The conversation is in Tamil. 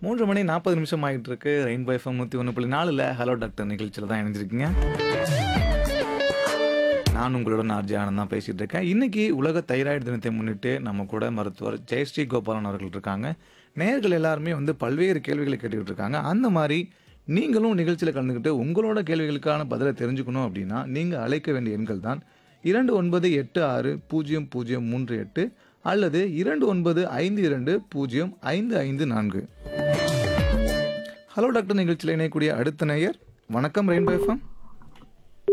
மூன்று மணி நாற்பது நிமிஷம் ஆகிட்டு இருக்கு ரெயின்போ எஃப்எம் நூற்றி ஒன்று புள்ளி நாலில் ஹலோ டாக்டர் நிகழ்ச்சியில் தான் இணைஞ்சிருக்கீங்க நான் உங்களுடன் ஆர்ஜி ஆனந்த் தான் பேசிகிட்டு இருக்கேன் இன்னைக்கு உலக தைராய்டு தினத்தை முன்னிட்டு நம்ம கூட மருத்துவர் ஜெயஸ்ரீ கோபாலன் அவர்கள் இருக்காங்க நேயர்கள் எல்லாருமே வந்து பல்வேறு கேள்விகளை கேட்டுக்கிட்டு இருக்காங்க அந்த மாதிரி நீங்களும் நிகழ்ச்சியில் கலந்துக்கிட்டு உங்களோட கேள்விகளுக்கான பதிலை தெரிஞ்சுக்கணும் அப்படின்னா நீங்கள் அழைக்க வேண்டிய எண்கள் தான் இரண்டு ஒன்பது எட்டு ஆறு பூஜ்ஜியம் பூஜ்ஜியம் மூன்று எட்டு அல்லது இரண்டு ஒன்பது ஐந்து இரண்டு பூஜ்ஜியம் ஐந்து ஐந்து நான்கு ஹலோ டாக்டர் நிகழ்ச்சியில் இணையக்கூடிய அடுத்த நேயர் வணக்கம் ரெயின்போ எஃப்எம்